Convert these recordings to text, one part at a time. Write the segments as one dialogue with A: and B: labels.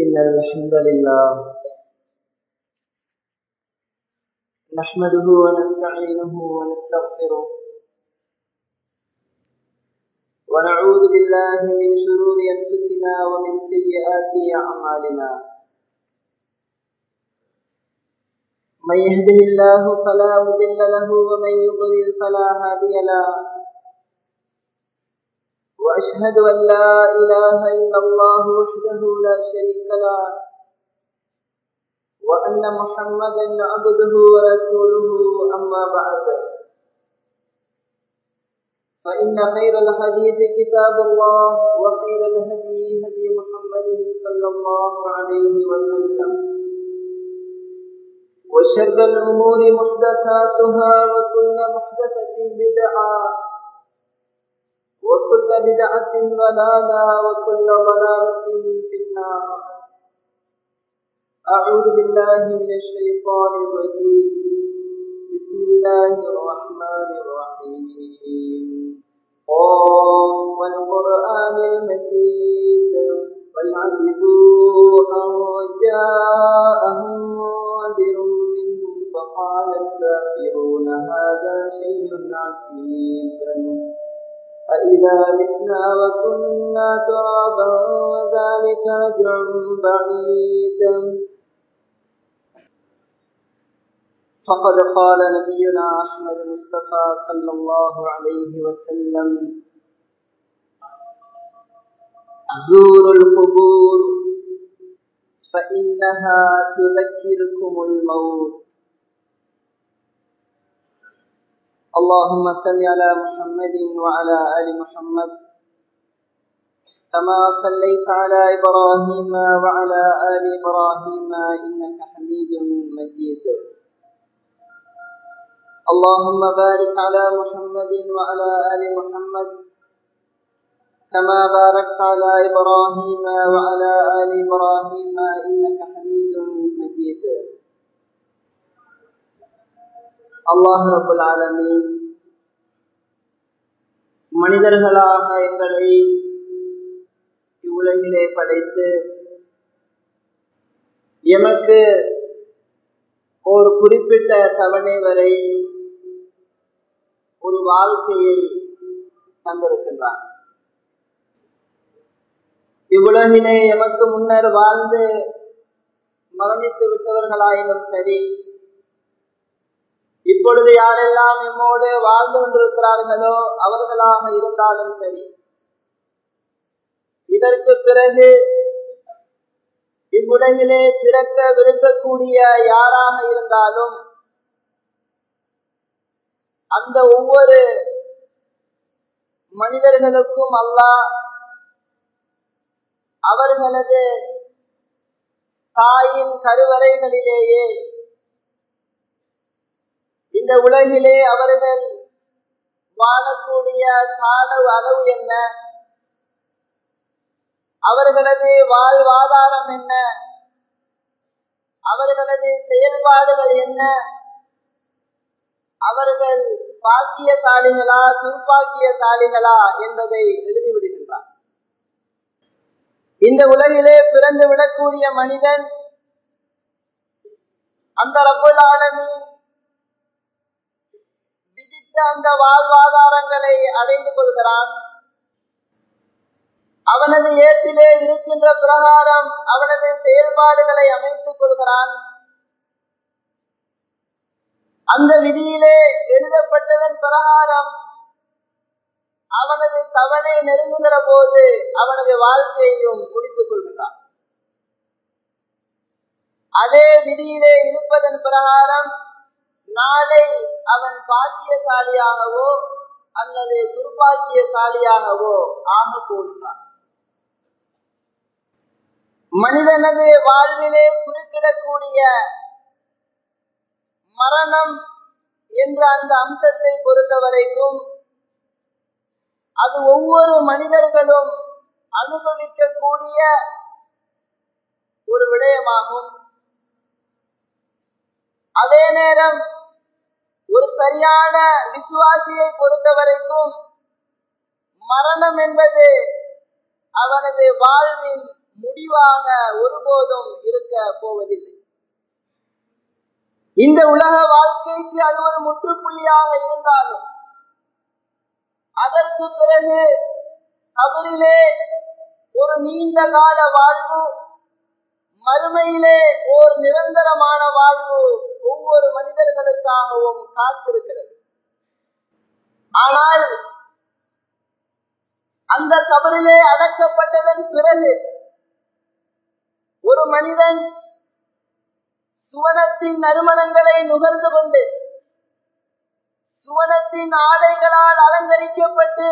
A: إن الحمد لله نحمده ونستعينه ونستغفره ونعوذ بالله من شرور أنفسنا ومن سيئات أعمالنا من يهده الله فلا مضل له ومن يضلل فلا هادي له وأشهد أن لا إله إلا الله وحده لا شريك له وأن محمدا عبده ورسوله أما بعد فإن خير الحديث كتاب الله وخير الهدي هدي محمد صلى الله عليه وسلم وشر الأمور محدثاتها وكل محدثة بدعة وكل بدعة ضلالة وكل ضلالة في النار أعوذ بالله من الشيطان الرجيم بسم الله الرحمن الرحيم قاف والقرآن المجيد بل عجبوا أن جاءهم منذر منهم فقال الكافرون هذا شيء عجيب أإذا متنا وكنا ترابا وذلك رجع بعيد فقد قال نبينا أحمد مصطفى صلى الله عليه وسلم زوروا القبور فإنها تذكركم الموت اللهم صل على محمد وعلى آل محمد كما صليت على إبراهيم وعلى آل إبراهيم إنك حميد مجيد اللهم بارك على محمد وعلى آل محمد كما باركت على إبراهيم وعلى آل إبراهيم إنك حميد مجيد அல்லாஹ் ரபுல் ஆலமீன் மனிதர்களாக எங்களை இவ்வுலகிலே படைத்து எமக்கு ஒரு குறிப்பிட்ட தவணை வரை ஒரு வாழ்க்கையை தந்திருக்கின்றான் இவ்வுலகிலே எமக்கு முன்னர் வாழ்ந்து மரணித்து விட்டவர்களாயினும் சரி இப்பொழுது யாரெல்லாம் எம்மோடு வாழ்ந்து கொண்டிருக்கிறார்களோ அவர்களாக இருந்தாலும் சரி இதற்கு பிறகு இவ்வுலகிலே பிறக்க விருக்கக்கூடிய யாராக இருந்தாலும் அந்த ஒவ்வொரு மனிதர்களுக்கும் அல்லாஹ் அவர்களது தாயின் கருவறைகளிலேயே இந்த உலகிலே அவர்கள் வாழக்கூடிய கால அளவு என்ன அவர்களது வாழ்வாதாரம் என்ன அவர்களது செயல்பாடுகள் என்ன அவர்கள் பாக்கியசாலிகளா துர்ப்பாக்கியசாலிகளா என்பதை எழுதிவிடுகின்றார் இந்த உலகிலே பிறந்து விடக்கூடிய மனிதன் அந்த ரப்புல் ஆலமீன் விதித்த அந்த வாழ்வாதாரங்களை அடைந்து கொள்கிறான் அவனது ஏட்டிலே இருக்கின்ற பிரகாரம் அவனது செயல்பாடுகளை அமைத்துக் கொள்கிறான் அந்த விதியிலே எழுதப்பட்டதன் பிரகாரம் அவனது தவணை நெருங்குகிற போது அவனது வாழ்க்கையையும் முடித்துக் கொள்கிறான் அதே விதியிலே இருப்பதன் பிரகாரம் நாளை அவன் பாக்கியசாலியாகவோ அல்லது துர்பாக்கியசாலியாகவோ ஆக போகிறான் மனிதனது வாழ்விலே குறுக்கிடக்கூடிய மரணம் என்ற அந்த அம்சத்தை பொறுத்த வரைக்கும் அது ஒவ்வொரு மனிதர்களும் அனுபவிக்கக்கூடிய ஒரு விடயமாகும் அதே நேரம் ஒரு சரியான விசுவாசியை பொறுத்த வரைக்கும் மரணம் என்பது அவனது வாழ்வின் முடிவாக ஒருபோதும் இருக்க போவதில்லை இந்த உலக வாழ்க்கைக்கு அது ஒரு முற்றுப்புள்ளியாக இருந்தாலும் அதற்கு பிறகு கபரிலே ஒரு நீண்ட கால வாழ்வு மறுமையிலே ஓர் நிரந்தரமான வாழ்வு ஒவ்வொரு மனிதர்களுக்காகவும் காத்திருக்கிறது ஆனால் அந்த கபரிலே அடக்கப்பட்டதன் பிறகு ஒரு மனிதன் சுவனத்தின் நறுமணங்களை நுகர்ந்து கொண்டு சுவனத்தின் ஆடைகளால் அலங்கரிக்கப்பட்டு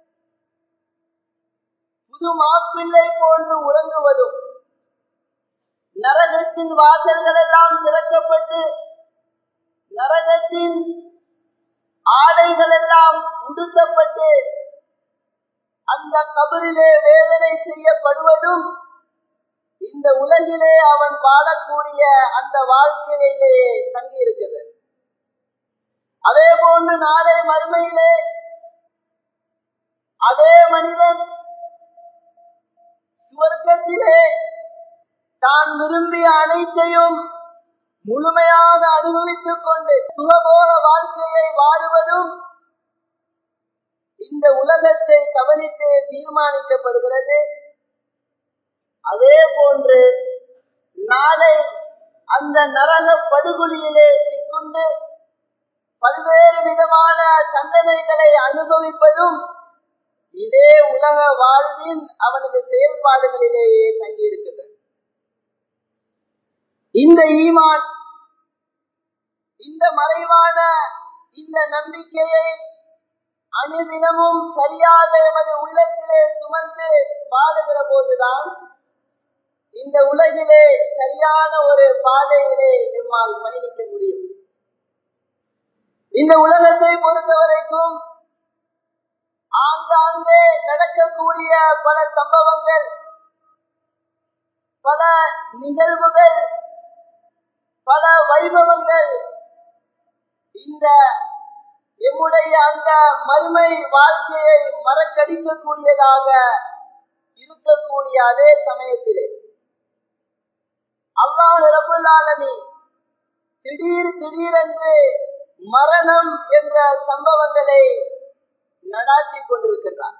A: புது மாப்பிள்ளை போன்று உறங்குவதும் நரகத்தின் வாசல்கள் எல்லாம் திறக்கப்பட்டு நரகத்தின் ஆடைகள் எல்லாம் உடுத்தப்பட்டு அந்த கபரிலே வேதனை செய்யப்படுவதும் இந்த உலகிலே அவன் வாழக்கூடிய அந்த வாழ்க்கையிலேயே தங்கி இருக்கிறது அதே போன்று நாளை மறுமையிலே அதே மனிதன் சுவர்க்கத்திலே தான் விரும்பிய அனைத்தையும் முழுமையாக அனுபவித்துக் கொண்டு சுகபோக வாழ்க்கையை வாழுவதும் இந்த உலகத்தை கவனித்து தீர்மானிக்கப்படுகிறது அதே போன்று நாளை அந்த நரக படுகொலியிலே சிக்குண்டு பல்வேறு விதமான தண்டனைகளை அனுபவிப்பதும் இதே உலக வாழ்வில் அவனது செயல்பாடுகளிலேயே தங்கியிருக்கின்றது இந்த ஈமான் இந்த மறைவான இந்த நம்பிக்கையை அணுதினமும் சரியாக எமது உள்ளத்திலே சுமந்து வாழுகிற போதுதான் இந்த உலகிலே சரியான ஒரு பாதையிலே நம்மால் பயணிக்க முடியும் இந்த உலகத்தை பொறுத்தவரைக்கும் ஆங்காங்கே நடக்கக்கூடிய பல சம்பவங்கள் பல நிகழ்வுகள் பல வைபவங்கள் இந்த எம்முடைய அந்த மறுமை வாழ்க்கையை மறக்கடிக்கக்கூடியதாக இருக்கக்கூடிய அதே சமயத்திலே அல்லாஹ் ரபுல் ஆலமீன் திடீர் திடீரென்று மரணம் என்ற சம்பவங்களை நடாத்தி கொண்டிருக்கின்றார்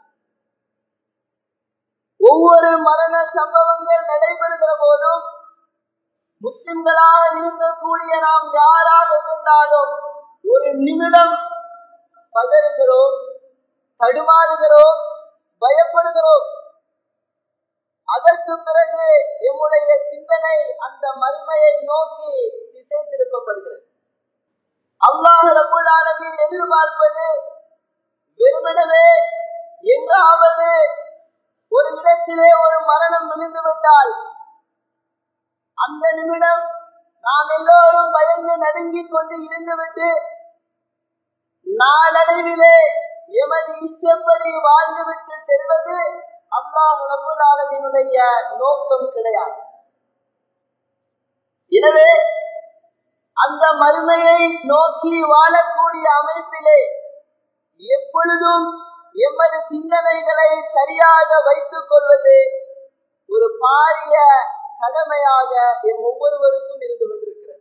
A: ஒவ்வொரு மரண சம்பவங்கள் நடைபெறுகிற போதும் முஸ்லிம்களாக இருக்கக்கூடிய நாம் யாராக இருந்தாலும் ஒரு நிமிடம் பதறுகிறோம் தடுமாறுகிறோம் பயப்படுகிறோம் அதற்கு பிறகு எம்முடைய சிந்தனை அந்த மறுமையை நோக்கி திசை திருப்பப்படுகிறது அல்லாஹ் ரபுல் ஆலமின் எதிர்பார்ப்பது வெறுமிடவே எங்காவது ஒரு இடத்திலே ஒரு மரணம் விழுந்து விட்டால் அந்த நிமிடம் நாம் எல்லோரும் பயந்து நடுங்கிக் கொண்டு இருந்துவிட்டு நாளடைவிலே எமது இஷ்டப்படி வாழ்ந்துவிட்டு செல்வது அல்லாஹ் ரபுல் ஆலமினுடைய நோக்கம் கிடையாது எனவே அந்த மறுமையை நோக்கி வாழக்கூடிய அமைப்பிலே எப்பொழுதும் எமது சிந்தனைகளை சரியாக வைத்துக் கொள்வது ஒரு பாரிய கடமையாக எம் ஒவ்வொருவருக்கும் இருந்து கொண்டிருக்கிறது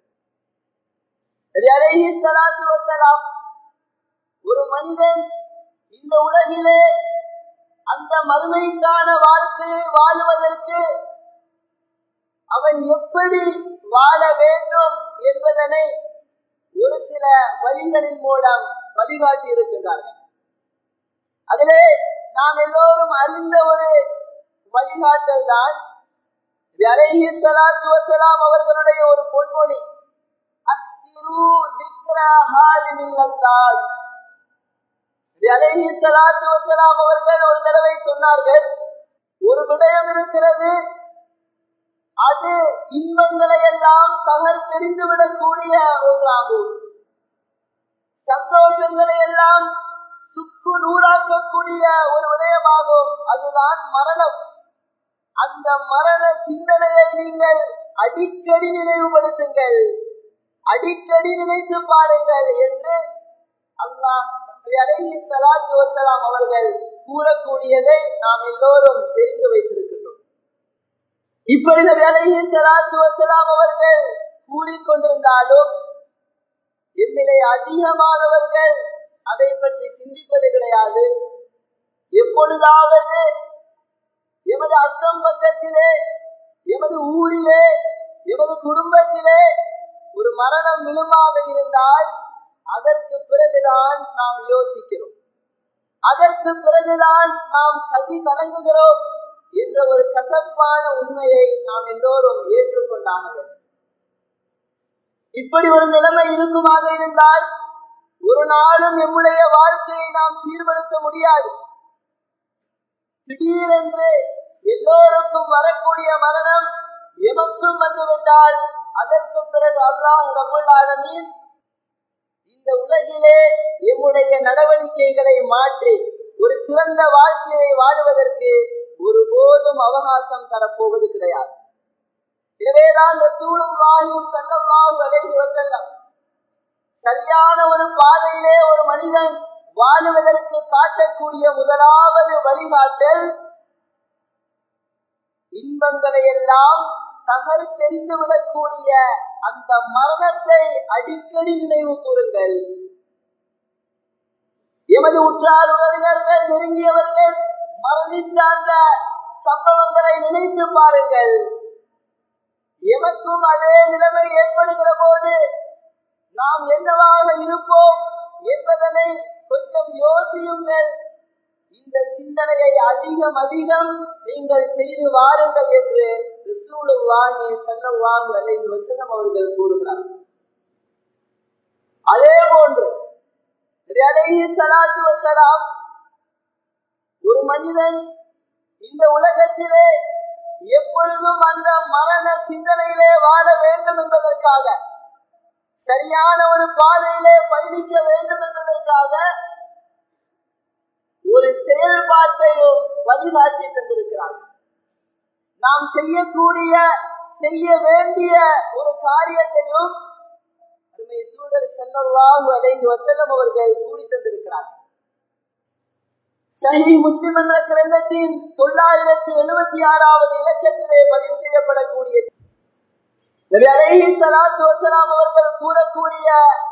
A: அலைஹி ஸலாத்து வஸலாம் ஒரு மனிதன் இந்த உலகிலே அந்த மறுமைக்கான வாழ்க்கையை வாழுவதற்கு அவன் எப்படி வாழ வேண்டும் என்பதனை ஒரு சில வழிகளின் மூலம் வழிகாட்டி இருக்கின்றார்கள் அதிலே நாம் எல்லோரும் அறிந்த ஒரு வழிகாட்டல் தான் அலைஹி ஸலாத்து வஸலாம் அவர்களுடைய ஒரு பொன்மொழி அக்திரு திக்ர ஹாலிமில் லத்தால் அலைஹி ஸலாத்து வஸலாம் அவர்கள் ஒரு தடவை சொன்னார்கள் ஒரு விடயம் இருக்கிறது அது இன்பங்களை எல்லாம் தகர்த்தெறிந்து விடக்கூடிய ஒன்றாகும் சந்தோஷங்களை எல்லாம் சுக்கு நூறாக்கக்கூடிய ஒரு விடயமாகும் அதுதான் மரணம் அந்த மரண சிந்தனையை நீங்கள் அடிக்கடி நினைவுபடுத்துங்கள் அடிக்கடி நினைத்து பாருங்கள் என்று அல்லாஹ் அலைஹி ஸலாத்து வஸலாம் அவர்கள் கூறக்கூடியதை நாம் எல்லோரும் தெரிந்து வைத்திருக்கின்றோம் இப்படி நபி அலைஹி ஸலாத்து வஸலாம் அவர்கள் கூறிக்கொண்டிருந்தாலும் எம்மிலே அதிகமானவர்கள் அதை பற்றி சிந்திப்பது கிடையாது எப்பொழுதாவது எமது அக்கம் பக்கத்திலே எமது ஊரிலே எமது குடும்பத்திலே ஒரு மரணம் விழுமாக இருந்தால் அதற்கு பிறகுதான் நாம் யோசிக்கிறோம் அதற்கு பிறகுதான் நாம் கதி கலங்குகிறோம் என்ற ஒரு கசப்பான உண்மையை நாம் எல்லோரும் ஏற்றுக்கொண்டாக வேண்டும் இப்படி ஒரு நிலைமை இருக்குமாக இருந்தால் ஒரு நாளும் நம்முடைய வாழ்க்கையை நாம் சீர்படுத்த முடியாது திடீரென்று எல்லோருக்கும் வரக்கூடிய மரணம் எமக்கும் வந்துவிட்டால் அதற்கு பிறகு அல்லாஹ் ரபுல் ஆலமீன் இந்த உலகிலே எம்முடைய நடவடிக்கைகளை மாற்றி ஒரு சிறந்த வாழ்க்கையை வாழுவதற்கு ஒருபோதும் அவகாசம் தரப்போவது கிடையாது எனவேதான் ரசூலும் வாணி செல்லவாறு விலகி வசல்லம் சரியான ஒரு பாதையிலே ஒரு மனிதன் வாழுவதற்கு காட்டக்கூடிய முதலாவது வழிகாட்டல் இன்பங்களை எல்லாம் தகர் தெரிந்து விடக்கூடிய அந்த மரணத்தை அடிக்கடி நினைவு கூறுங்கள் எமது உற்றார் உறவினர்கள் நெருங்கியவர்கள் மரணித்த அந்த சம்பவங்களை நினைத்து பாருங்கள் எமக்கும் அதே நிலைமை ஏற்படுகிற போது நாம் என்னவாக இருப்போம் என்பதனை கொஞ்சம் யோசியுங்கள் இந்த சிந்தனையை அதிகம் அதிகம் நீங்கள் செய்து வாருங்கள் என்று ரிசூலுல்லாஹி ஸல்லல்லாஹு அலைஹி வஸல்லம் அவர்கள் கூறுகிறார் அதே போன்று நபி அலைஹி ஸலாத்து வஸலாம் ஒரு மனிதன் இந்த உலகத்திலே எப்பொழுதும் அந்த மரண சிந்தனையிலே வாழ வேண்டும் என்பதற்காக சரியான ஒரு பாதையிலே பயணிக்க வேண்டும் என்பதற்காக ஒரு செயல்பாட்டையும் வழிகாட்டி தந்திருக்கிறார் நாம் செய்யக்கூடிய செய்ய வேண்டிய ஒரு காரியத்தையும் அருமை தூதர் செல்லவாஹு அலைஹி வசல்லம் அவர்கள் கூறி தந்திருக்கிறார் சஹி முஸ்லிம் என்ற கிரந்தத்தின் தொள்ளாயிரத்தி எழுபத்தி ஆறாவது இலக்கத்திலே பதிவு செய்யப்படக்கூடிய நபி அலைஹி ஸலாத்து வஸலாம் அவர்கள் கூறக்கூடிய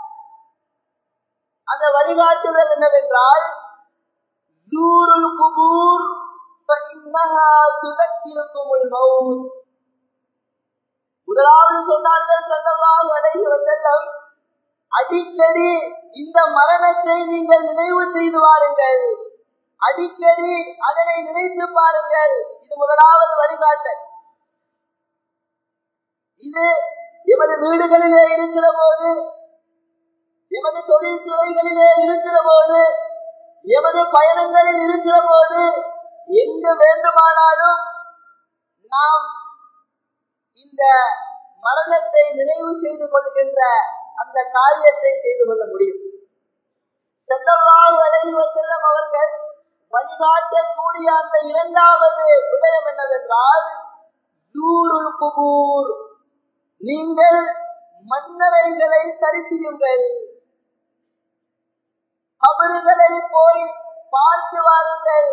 A: அந்த வழிகாட்டுதல் என்னவென்றால் زوروا القبور فإنها تذكركم الموت முதலாவது சொன்னார்கள் செல்லவாஹு அலைஹி வஸல்லம் அடிக்கடி இந்த மரணத்தை நீங்கள் நினைவு செய்து வாருங்கள் அடிக்கடி அதனை நினைத்து பாருங்கள் இது முதலாவது வழிகாட்டல் இது எமது வீடுகளிலே இருக்கிற போது எமது தொழில்துறைகளிலே இருக்கிற போது எமது பயணங்களில் இருக்கிற போது எங்கு வேண்டுமானாலும் நாம் இந்த மரணத்தை நினைவு செய்து கொள்கின்ற அந்த காரியத்தை செய்து கொள்ள முடியும் செல்லவாறு அலைவ செல்லம் அவர்கள் வழிகாட்டக்கூடிய அந்த இரண்டாவது விடயம் என்னவென்றால் ஜூருல் குபூர் நீங்கள் மன்னரைகளை தரிசியுங்கள் கபறுகளை போய் பார்த்து வாருங்கள்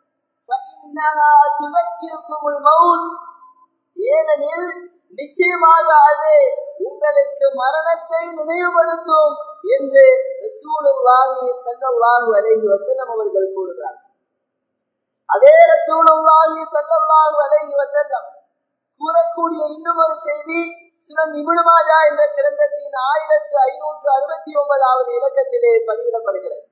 A: ஏனெனில் நிச்சயமாக அது உங்களுக்கு மரணத்தை நினைவுபடுத்தும் என்று ரசூலுல்லாஹி ஸல்லல்லாஹு அலைஹி வஸல்லம் அவர்கள் கூறுகிறார் அதே ரசூலுல்லாஹி ஸல்லல்லாஹு அலைஹி வஸல்லம் கூறக்கூடிய இன்னும் ஒரு செய்தி சுனம் இபுனுமாஜா என்ற கிரந்தத்தின் ஆயிரத்து ஐநூற்று அறுபத்தி ஒன்பதாவது இலக்கத்திலே பதிவிடப்படுகிறது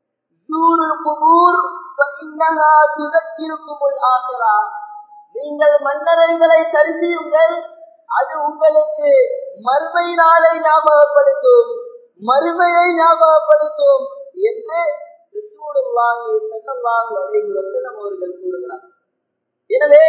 A: நீங்கள் மன்னரைகளை தரிசியுங்கள் அது உங்களுக்கு மறுமை நாளை ஞாபகப்படுத்தும் மறுமையை ஞாபகப்படுத்தும் என்று அவர்கள் கூறுகிறார் எனவே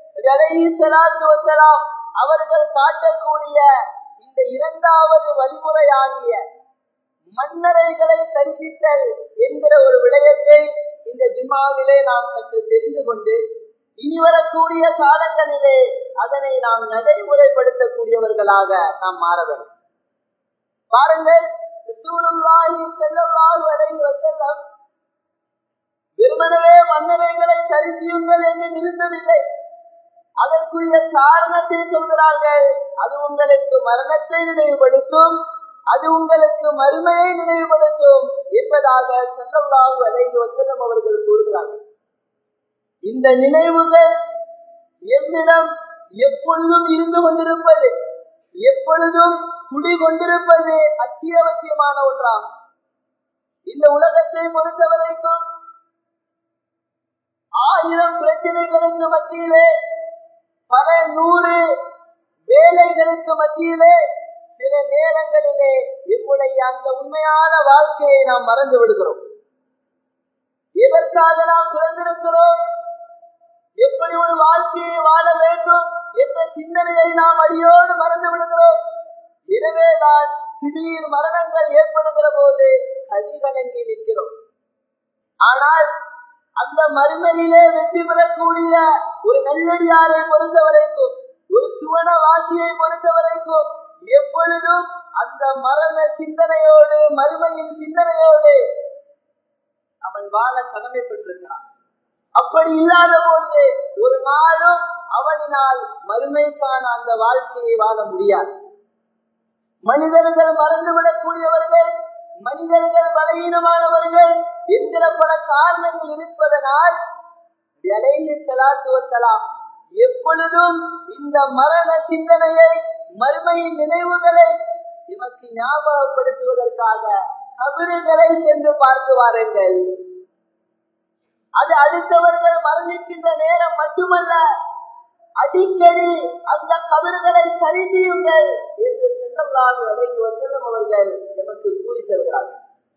A: அவர்கள் காட்டக்கூடிய இந்த இரண்டாவது வழிமுறையாகிய மன்னரைகளை தரிசித்தல் என்கிற ஒரு விடயத்தை இந்த ஜும்மாவிலே நாம் சற்று தெரிந்து கொண்டு இனி வரக்கூடிய காலங்களிலே அதனை நாம் நடைமுறைப்படுத்தக்கூடியவர்களாக நாம் மாற வேண்டும் பாருங்கள் வெறுமனவே மன்னரைகளை தரிசியுங்கள் என்று நிறுத்தவில்லை அதற்குரிய காரணத்தை சொல்கிறார்கள் அது உங்களுக்கு மரணத்தை நினைவுபடுத்தும் அது உங்களுக்கு மறுமையை நினைவுபடுத்தும் என்பதாக செல்லல்லாஹு அலைஹி வஸல்லம் அவர்கள் கூறுகிறார்கள் இந்த நினைவுகள் எம்மிடம் எப்பொழுதும் இருந்து கொண்டிருப்பது எப்பொழுதும் குடிகொண்டிருப்பது அத்தியாவசியமான ஒன்றாகும் இந்த உலகத்தை பொறுத்தவரைக்கும் ஆயிரம் பிரச்சனைகளுக்கு மத்தியிலே பல நூறு வேலைகளுக்கு மத்தியிலே சில நேரங்களிலே நம்முடைய அந்த உண்மையான வாழ்க்கையை நாம் மறந்து விடுகிறோம் எதற்காக நாம் பிறந்திருக்கிறோம் எப்படி ஒரு வாழ்க்கையை வாழ வேண்டும் என்ற சிந்தனையை நாம் அடியோடு மறந்து விடுகிறோம் எனவேதான் திடீர் மரணங்கள் ஏற்படுகிற போது கதிகலங்கி நிற்கிறோம் ஆனால் அந்த மறுமையிலே வெற்றி பெறக்கூடிய ஒரு நல்லடியாரை பொறுத்த வரைக்கும் ஒரு சுவனவாசியை பொறுத்த வரைக்கும் எப்பொழுதும் அந்த மரண சிந்தனையோடு மறுமையின் சிந்தனையோடு அவன் வாழ கடமைப்பட்டிருக்கிறான் அப்படி இல்லாத பொழுது ஒரு நாளும் அவனினால் மறுமைக்கான அந்த வாழ்க்கையை வாழ முடியாது மனிதர்கள் மறந்துவிடக்கூடியவர்கள் மனிதர்கள் பலகீனமானவர்கள் என்கிற பல காரணங்கள் இருப்பதனால் சலாத்து வசலாம் எப்பொழுதும் இந்த மரண சிந்தனையை மறுமையின் நினைவுகளை எமக்கு ஞாபகப்படுத்துவதற்காக கபிறுகளை சென்று பார்த்து வாருங்கள் அது அடுத்தவர்கள் மரணிக்கின்ற நேரம் மட்டுமல்ல அடிக்கடி அந்த கபறுகளை சரி செய்யுங்கள் என்று செல்லல்லாது அலைந்து வசல்லம் அவர்கள் எமக்கு கூறி தருகிறார்கள்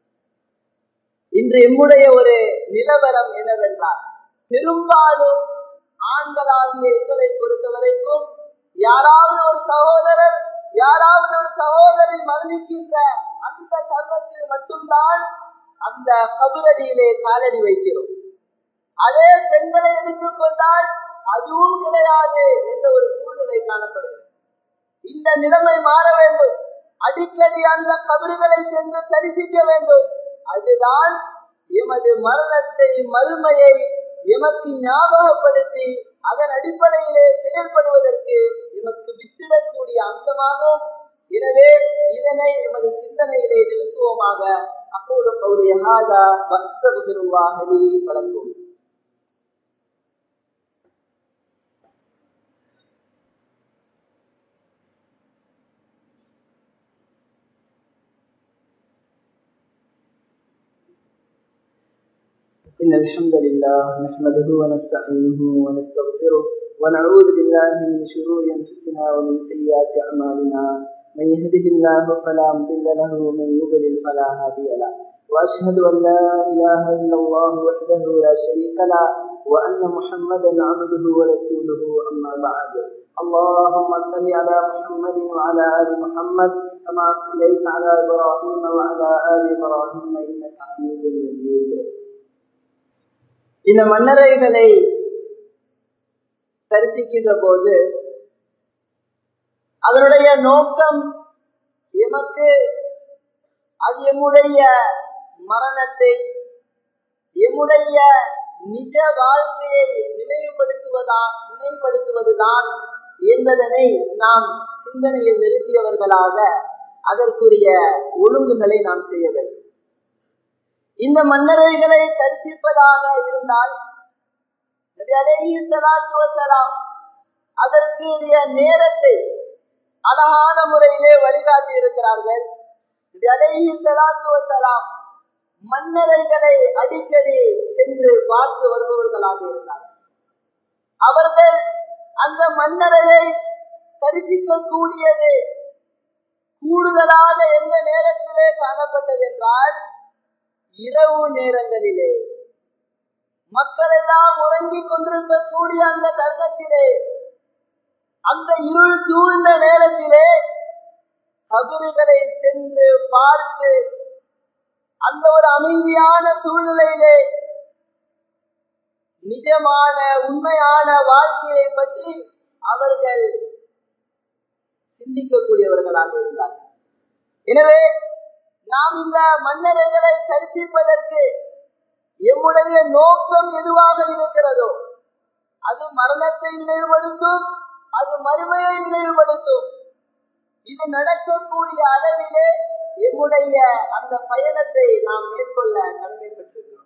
A: இன்று எம்முடைய ஒரு நிலவரம் என்னவென்றால் பெரும்பாலும் ஆண்களாகிய எங்களை பொறுத்த வரைக்கும் யாராவது ஒரு சகோதரர் யாராவது ஒரு சகோதரி மரணிக்கின்ற அந்த தருணத்தில் மட்டும்தான் அந்த கபரடியிலே காலடி வைக்கிறோம் அதே பெண்களை எடுத்துக் கொண்டால் அதுவும் கிடையாது என்ற ஒரு சூழ்நிலை காணப்படுகிறது இந்த நிலைமை மாற வேண்டும் அடிக்கடி அந்த கபறுகளை சென்று தரிசிக்க வேண்டும் அதுதான் எமது மரணத்தை மறுமையை எமக்கு ஞாபகப்படுத்தி அதன் அடிப்படையிலே செயல்படுவதற்கு எமக்கு வித்திடக்கூடிய அம்சமாகும் எனவே இதனை எமது சிந்தனையிலே நிறுத்துவோமாக அப்போது அவருடைய ஹாதா பக்தகுருவாகவே வழங்கும்
B: إن الحمد لله نحمده ونستعينه ونستغفره ونعوذ بالله من شرور أنفسنا ومن سيئات أعمالنا من يهده الله فلا مضل له ومن يضلل فلا هادي له وأشهد أن لا إله إلا الله وحده لا شريك له وأن محمدا عبده ورسوله أما بعد اللهم صل على محمد وعلى آل محمد كما صليت على إبراهيم وعلى آل إبراهيم إنك حميد مجيد
A: இந்த மன்னரைகளை தரிசிக்கின்ற போது அதனுடைய நோக்கம் எமக்கு அது எம்முடைய மரணத்தை எம்முடைய நிஜ வாழ்க்கையை நினைவுபடுத்துவதான் நினைவுபடுத்துவதுதான் என்பதனை நாம் சிந்தனையில் நிறுத்தியவர்களாக அதற்குரிய ஒழுங்குகளை நாம் செய்ய வேண்டும் இந்த மன்னரைகளை தரிசிப்பதாக இருந்தால் அதற்குரிய நேரத்தை அழகான முறையிலே வழிகாட்டி இருக்கிறார்கள் மன்னரைகளை அடிக்கடி சென்று பார்த்து வருபவர்களாக இருந்தார்கள் அவர்கள் அந்த மன்னரையை தரிசிக்க கூடியது கூடுதலாக எந்த நேரத்திலே காணப்பட்டது என்றால் இரவு நேரங்களிலே மக்கள் எல்லாம் உறங்கிக் கொண்டிருக்கக்கூடிய அந்த தருணத்திலே அந்த இருள் சூழ்ந்த நேரத்திலே கபறுகளை சென்று பார்த்து அந்த ஒரு அமைதியான சூழ்நிலையிலே நிஜமான உண்மையான வாழ்க்கையை பற்றி அவர்கள் சிந்திக்கக்கூடியவர்களாக இருந்தார்கள் எனவே நாம் இந்த மன்னரைகளை தரிசிப்பதற்கு எம்முடைய நோக்கம் எதுவாக இருக்கிறதோ அது மரணத்தை நினைவுபடுத்தும் அது மறுமையை நினைவுபடுத்தும் இது நடக்கக்கூடிய அளவிலே எம்முடைய அந்த பயணத்தை நாம் மேற்கொள்ள கடமைப்பட்டிருக்கிறோம்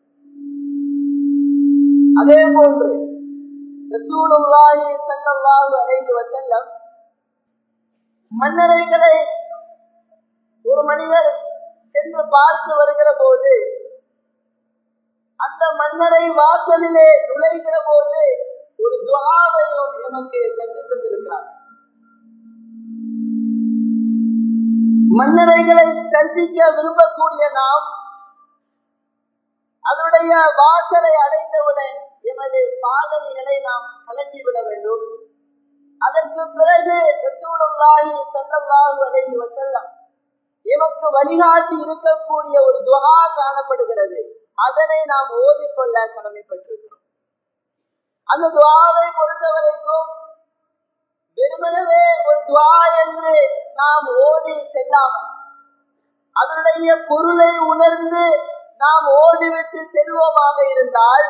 A: அதே போன்று ரசூலுல்லாஹி ஸல்லல்லாஹு அலைஹி வஸல்லம் மன்னரைகளை ஒரு மனிதர் சென்று பார்த்து வருகிற போது அந்த மன்னரை வாசலிலே நுழைகிற போது ஒரு துவாவையும் எமக்கு கற்றுத் தந்திருக்கிறார் மன்னரைகளை தரிசிக்க விரும்பக்கூடிய நாம் அதனுடைய வாசலை அடைந்தவுடன் எமது பாதனைகளை நாம் கலட்டிவிட வேண்டும் அதற்கு பிறகு ரசூலுல்லாஹி ஸல்லல்லாஹு அலைஹி வஸல்லம் எமக்கு வழிகாட்டி இருக்கக்கூடிய ஒரு துவா காணப்படுகிறது அதனை நாம் ஓதிக்கொள்ள கடமைப்பட்டிருக்கிறோம் அந்த துவாவை பொறுத்தவரைக்கும் வெறுமனவே ஒரு துவா என்று நாம் ஓதி செல்லாமல் அதனுடைய பொருளை உணர்ந்து நாம் ஓதிவிட்டு செல்வோமாக இருந்தால்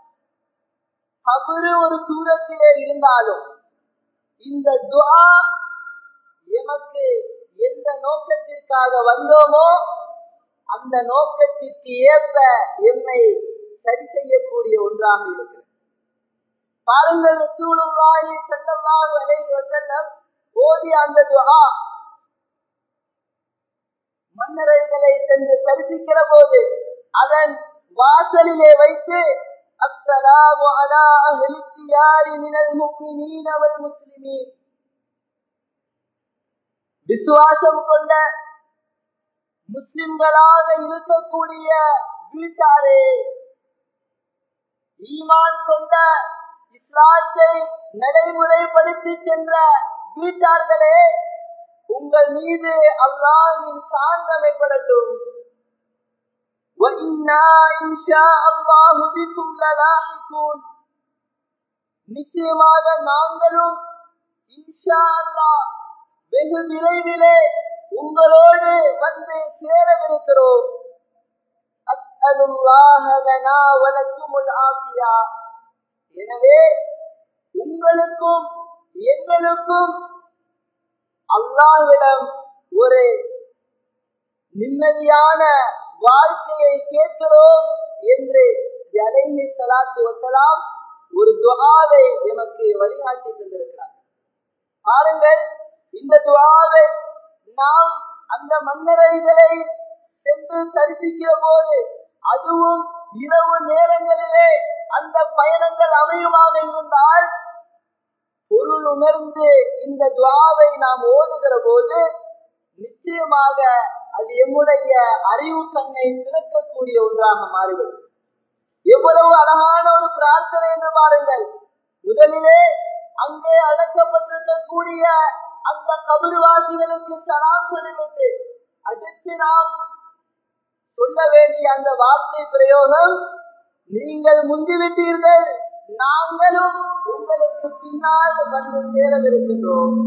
A: கபரு ஒரு தூரத்திலே இருந்தாலும் இந்த துவா எமக்கு எந்த நோக்கத்திற்காக வந்தோமோ அந்த நோக்கத்திற்கு ஏற்ப எம்மை சரி செய்யக்கூடிய ஒன்றாக இருக்கிறது பாருங்கள் ரசூலுல்லாஹி ஸல்லல்லாஹு அலைஹி வஸல்லம் ஓதிய அந்த துஆ மன்னரைகளை சென்று தரிசிக்கிற போது அதன் வாசலிலே வைத்து அஸ்ஸலாமு அலா அஹ்லி தியாரி மினல் முஃமினீன வல் முஸ்லிமீன் விசுவாசம் கொண்ட முஸ்லிம்களாக இருக்கக்கூடிய வீட்டாரே ஈமான் கொண்ட இஸ்லாத்தை நடைமுறைப்படுத்தி சென்ற வீட்டார்களே உங்கள் மீது அல்லாஹின் சாந்தமைப்படட்டும் நிச்சயமாக நாங்களும் இன்ஷா அல்லாஹ் வெகு விரைவிலே உங்களோடு வந்து சேரவிருக்கிறோம் எனவே உங்களுக்கும் எங்களுக்கும் அல்லாஹ்விடம் ஒரு நிம்மதியான வாழ்க்கையை கேட்கிறோம் என்று அலைஹி ஸலாத்து வஸலாம் ஒரு துஆவை எமக்கு வழிகாட்டி தந்திருக்கிறார் பாருங்கள் இந்த துஆவை நாம் அந்த மன்னரைகளை சென்று தரிசிக்கிற போது அதுவும் இரவு நேரங்களிலே அந்த பயணங்கள் அமையுமாக இருந்தால் பொருள் உணர்ந்து இந்த துவாவை நாம் ஓதுகிற போது நிச்சயமாக அது எம்முடைய அறிவு கண்ணை திறக்கக்கூடிய ஒன்றாக மாறிவிடும் எவ்வளவு அழகான ஒரு பிரார்த்தனை என்று பாருங்கள் முதலிலே அங்கே அடக்கப்பட்டிருக்கக்கூடிய அந்த கபருவாசிகளுக்கு சலாம் சொல்லிவிட்டு அடுத்து நாம் சொல்ல வேண்டிய அந்த வார்த்தை பிரயோகம் நீங்கள் முந்திவிட்டீர்கள் நாங்களும் உங்களுக்கு பின்னால் வந்து சேரவிருக்கின்றோம்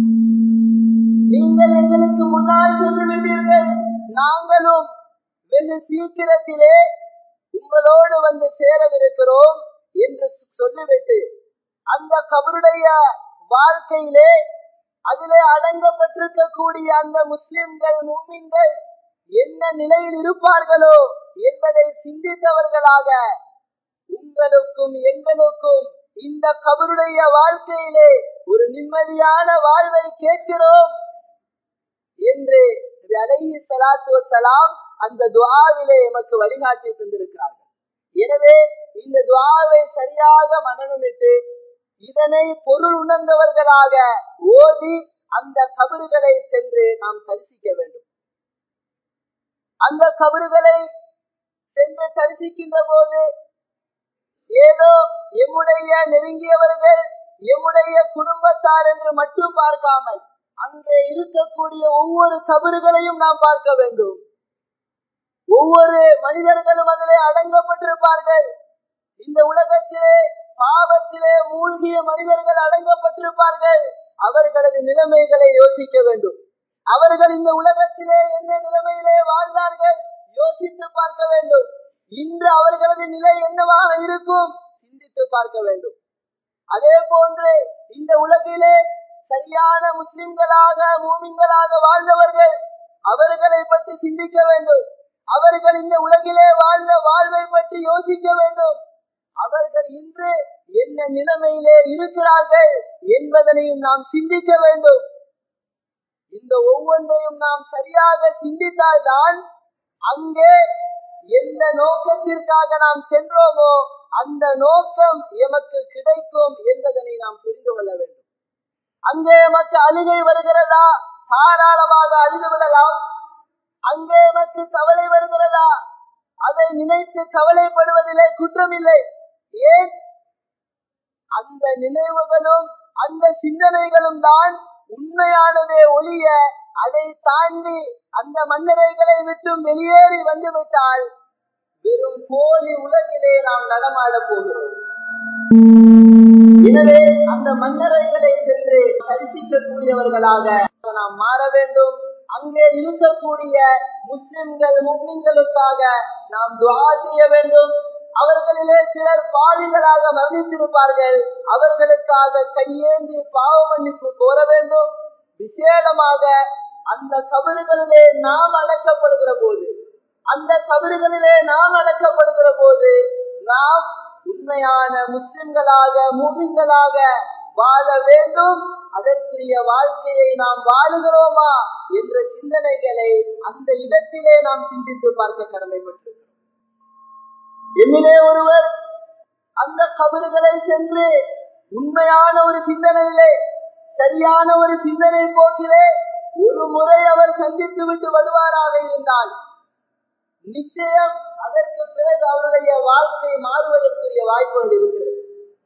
A: நீங்கள் எங்களுக்கு முன்னால் சென்று விட்டீர்கள் நாங்களும் வெகு சீக்கிரத்திலே உங்களோடு வந்து சேரவிருக்கிறோம் என்று சொல்லிவிட்டு அந்த கபருடைய வாழ்க்கையிலே அதிலே அடங்கப்பட்டிருக்கக்கூடிய அந்த முஸ்லிம்கள் மூமின்கள் என்ன நிலையில் இருப்பார்களோ என்பதை சிந்தித்தவர்களாக உங்களுக்கும் எங்களுக்கும் இந்த கபருடைய வாழ்க்கையிலே ஒரு நிம்மதியான வாழ்வை கேட்கிறோம் என்று அலைஹி சலாத்து வசலாம் அந்த துவாவிலே எமக்கு வழிகாட்டி தந்திருக்கிறார்கள் எனவே இந்த துவாவை சரியாக மனநமிட்டு இதனை பொருள் உணர்ந்தவர்களாக ஓதி அந்த கபறுகளை சென்று நாம் தரிசிக்க வேண்டும் அந்த கபறுகளை சென்று தரிசிக்கின்ற போது ஏதோ எம்முடைய நெருங்கியவர்கள் எம்முடைய குடும்பத்தார் என்று மட்டும் பார்க்காமல் அங்கே இருக்கக்கூடிய ஒவ்வொரு கபறுகளையும் நாம் பார்க்க வேண்டும் ஒவ்வொரு மனிதர்களும் அதிலே அடங்கப்பட்டிருப்பார்கள் இந்த உலகத்திலே பாவத்திலே மூழ்கிய மனிதர்கள் அடங்கப்பட்டிருப்பார்கள் அவர்களது நிலைமைகளை யோசிக்க வேண்டும் அவர்கள் இந்த உலகத்திலே என்ன நிலைமையிலே வாழ்ந்தார்கள் யோசித்து பார்க்க வேண்டும் இன்று அவர்களது நிலை என்னவாக இருக்கும் சிந்தித்து பார்க்க வேண்டும் அதே போன்று இந்த உலகிலே சரியான முஸ்லிம்களாக மூமின்களாக வாழ்ந்தவர்கள் அவர்களை பற்றி சிந்திக்க வேண்டும் அவர்கள் இந்த உலகிலே வாழ்ந்த வாழ்வை பற்றி யோசிக்க வேண்டும் அவர்கள் இன்று என்ன நிலைமையிலே இருக்கிறார்கள் என்பதனையும் நாம் சிந்திக்க வேண்டும் இந்த ஒவ்வொன்றையும் நாம் சரியாக சிந்தித்தால்தான் அங்கே எந்த நோக்கத்திற்காக நாம் சென்றோமோ அந்த நோக்கம் எமக்கு கிடைக்கும் என்பதனை நாம் புரிந்து கொள்ள வேண்டும் அங்கே எமக்கு அழுகை வருகிறதா தாராளமாக அழுது விடலாம் அங்கே எமக்கு கவலை வருகிறதா அதை நினைத்து கவலைப்படுவதிலே குற்றமில்லை ஏன் அந்த நினைவுகளும் அந்த சிந்தனைகளும் தான் உண்மையானதே ஒழிய அதை தாண்டி அந்த மன்னரைகளை விட்டும் வெளியேறி வந்துவிட்டால் வெறும் போலி உலகிலே நாம் நடமாட போகிறோம் எனவே அந்த மன்னரைகளை சென்று தரிசிக்கக்கூடியவர்களாக நாம் மாற வேண்டும் அங்கே இருக்கக்கூடிய முஸ்லிம்கள் முஸ்லிம்களுக்காக நாம் துவா செய்ய வேண்டும் அவர்களிலே சிலர் பாவிகளாக மரணித்திருப்பார்கள் அவர்களுக்காக கையேந்தி பாவ மன்னிப்பு கோர வேண்டும் விசேடமாக அந்த கபறுகளிலே நாம் அடக்கப்படுகிற போது அந்த கபறுகளிலே நாம் அடக்கப்படுகிற போது நாம் உண்மையான முஸ்லிம்களாக மூமின்களாக வாழ வேண்டும் அதற்குரிய வாழ்க்கையை நாம் வாழுகிறோமா என்ற சிந்தனைகளை அந்த இடத்திலே நாம் சிந்தித்து பார்க்க கடமைப்பட்டிருக்கிறோம் என்னிலே ஒருவர் அந்த கபறுகளை சென்று உண்மையான ஒரு சிந்தனையிலே சரியான ஒரு சிந்தனை போக்கிலே ஒரு முறை அவர் சந்தித்து விட்டு வருவாராக இருந்தால் நிச்சயம் அதற்கு பிறகு அவருடைய வாழ்க்கை மாறுவதற்குரிய வாய்ப்புகள் இருக்கிறது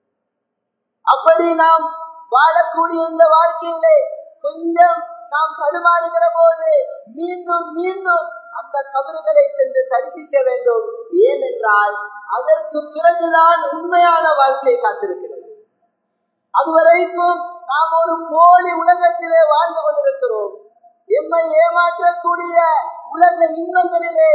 A: அப்படி நாம் வாழக்கூடிய இந்த வாழ்க்கையிலே கொஞ்சம் நாம் தடுமாறுகிற போது மீண்டும் மீண்டும் அந்த கபறுகளை சென்று தரிசிக்க வேண்டும் ஏனென்றால் அதற்கு பிறகுதான் உண்மையான வாழ்க்கை காத்திருக்கிறது அதுவரைக்கும் நாம் ஒரு போலி உலகத்திலே வாழ்ந்து கொண்டிருக்கிறோம் எம்மை ஏமாற்றக்கூடிய உலக இன்பங்களிலே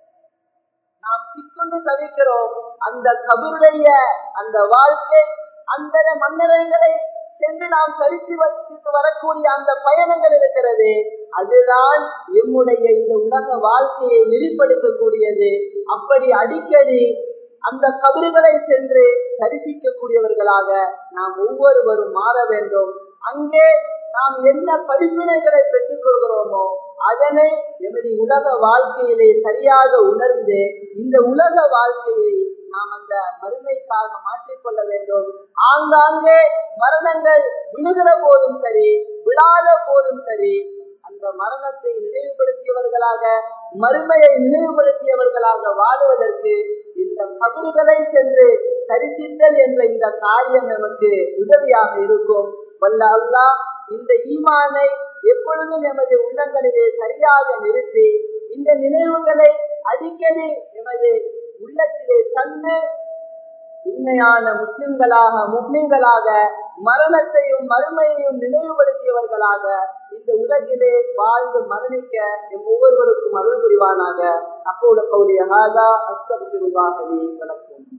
A: நாம் சிக்கொண்டு தவிக்கிறோம் அந்த கபருடைய அந்த வாழ்க்கை அந்த மன்னரைகளை சென்று நாம் தரிசி வைத்து வரக்கூடிய அந்த பயணங்கள் இருக்கிறது அதுதான் எம்முடைய இந்த உலக வாழ்க்கையை நெறிப்படுத்தக்கூடியது அப்படி அடிக்கடி அந்த கபறுகளை சென்று தரிசிக்கக்கூடியவர்களாக நாம் ஒவ்வொருவரும் மாற வேண்டும் அங்கே நாம் என்ன படிப்பினைகளை பெற்றுக் கொள்கிறோமோ அதனை எமது உலக வாழ்க்கையிலே சரியாக உணர்ந்து இந்த உலக வாழ்க்கையை நாம் அந்த மறுமைக்காக மாற்றிக்கொள்ள வேண்டும் ஆங்காங்கே மரணங்கள் விழுகிற போதும் சரி விழாத போதும் சரி அந்த மரணத்தை நினைவுபடுத்தியவர்களாக மறுமையை நினைவுபடுத்தியவர்களாக வாழுவதற்கு இந்த கபறுகளை சென்று தரிசித்தல் என்ற இந்த காரியம் நமக்கு உதவியாக இருக்கும் வல்ல அல்லா இந்த ஈமானை எப்பொழுதும் எமது உள்ளங்களிலே சரியாக நிறுத்தி இந்த நினைவுகளை அடிக்கடி எமது உள்ளத்திலே தந்து உண்மையான முஸ்லிம்களாக முஸ்லிம்களாக மரணத்தையும் மறுமையையும் நினைவுபடுத்தியவர்களாக இந்த உலகிலே வாழ்ந்து மரணிக்க எம் ஒவ்வொருவருக்கும் அருள் புரிவானாக அப்போது கவுலிய ஹாதா அஸ்தபிருவாகவே வணக்கம்